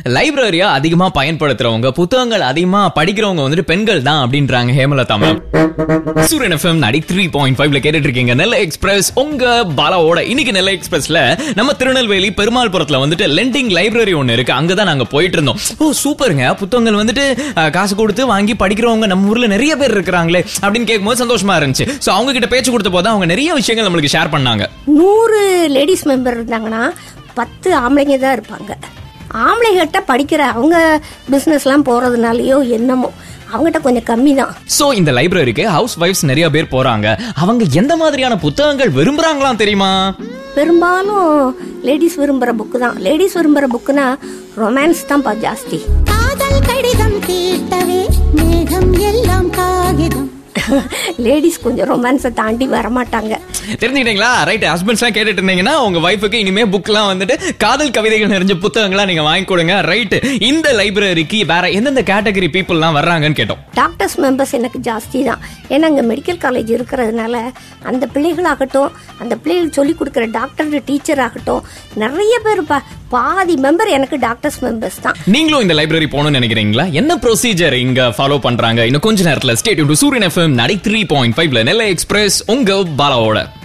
லைப்ரரியா அதிகமா பயன்படுத்துறவங்க புத்தகங்கள் அதிகமா படிக்கிறவங்க வந்துட்டு பெண்கள் தான் அப்படின்றாங்க ஹேமலதா மேம் சூரியன் எஃப்எம் நடி த்ரீ பாயிண்ட் ஃபைவ்ல கேட்டுட்டு இருக்கீங்க நெல்லை எக்ஸ்பிரஸ் உங்க பாலாவோட இன்னைக்கு நெல்லை எக்ஸ்பிரஸ்ல நம்ம திருநெல்வேலி பெருமாள்புரத்துல வந்துட்டு லெண்டிங் லைப்ரரி ஒன்னு இருக்கு அங்கதான் நாங்க போயிட்டு இருந்தோம் ஓ சூப்பருங்க புத்தகங்கள் வந்துட்டு அஹ், காசு கொடுத்து வாங்கி படிக்கிறவங்க நம்ம ஊர்ல நிறைய பேர் இருக்கிறாங்களே அப்படின்னு கேட்கும்போது சந்தோஷமா இருந்துச்சு சோ அவங்க கிட்ட பேச்சு கொடுத்த போது அவங்க நிறைய விஷயங்கள் நம்மளுக்கு ஷேர் பண்ணாங்க நூறு லேடிஸ் மெம்பர் இருந்தாங்கன்னா பத்து ஆம்பளைங்க தான் இருப்பாங்க ஆம்பளைகிட்ட படிக்கிற அவங்க பிஸ்னஸ்லாம் போகிறதுனாலையோ என்னமோ அவங்ககிட்ட கொஞ்சம் கம்மி தான் சோ இந்த லைப்ரரிக்கு ஹவுஸ் ஒய்ஃப்ஸ் நிறைய பேர் போறாங்க அவங்க எந்த மாதிரியான புத்தகங்கள் விரும்புறாங்களாம் தெரியுமா பெரும்பாலும் லேடிஸ் விரும்புகிற புக்கு தான் லேடிஸ் விரும்புகிற புக்குனா ரொமான்ஸ் தான்ப்பா ஜாஸ்தி காதல் கடிதம் தீட்டவே மேகம் எல்லாம் காகிதம் லேடிஸ் கொஞ்சம் ரொமான்ஸை தாண்டி வரமாட்டாங்க தெரிஞ்சுக்கிட்டீங்களா ரைட் ஹஸ்பண்ட்ஸ் எல்லாம் கேட்டுட்டு இருந்தீங்கன்னா உங்க ஒய்ஃபுக்கு இனிமே புக்லாம் வந்துட்டு காதல் கவிதைகள் நிறைஞ்ச புத்தகங்களா நீங்க வாங்கி கொடுங்க ரைட் இந்த லைப்ரரிக்கு வேற எந்தெந்த கேட்டகரி பீப்புள்லாம் வர்றாங்கன்னு கேட்டோம் டாக்டர்ஸ் மெம்பர்ஸ் எனக்கு ஜாஸ்தி தான் ஏன்னா இங்கே மெடிக்கல் காலேஜ் இருக்கிறதுனால அந்த பிள்ளைகளாகட்டும் அந்த பிள்ளைகள் சொல்லிக் கொடுக்குற டாக்டர் டீச்சர் ஆகட்டும் நிறைய பேர் பா பாதி மெம்பர் எனக்கு டாக்டர்ஸ் மெம்பர்ஸ் தான் நீங்களும் இந்த லைப்ரரி போகணும்னு நினைக்கிறீங்களா என்ன ப்ரொசீஜர் இங்க ஃபாலோ பண்றாங்க இன்னும் கொஞ்ச நேரத்துல ஸ்டேட் சூரியன் எஃப்எம் நடி த்ரீ பாயிண்ட் ஃபைவ்ல நெல்லை எக்ஸ்பிரஸ் உங்க பாலாவோட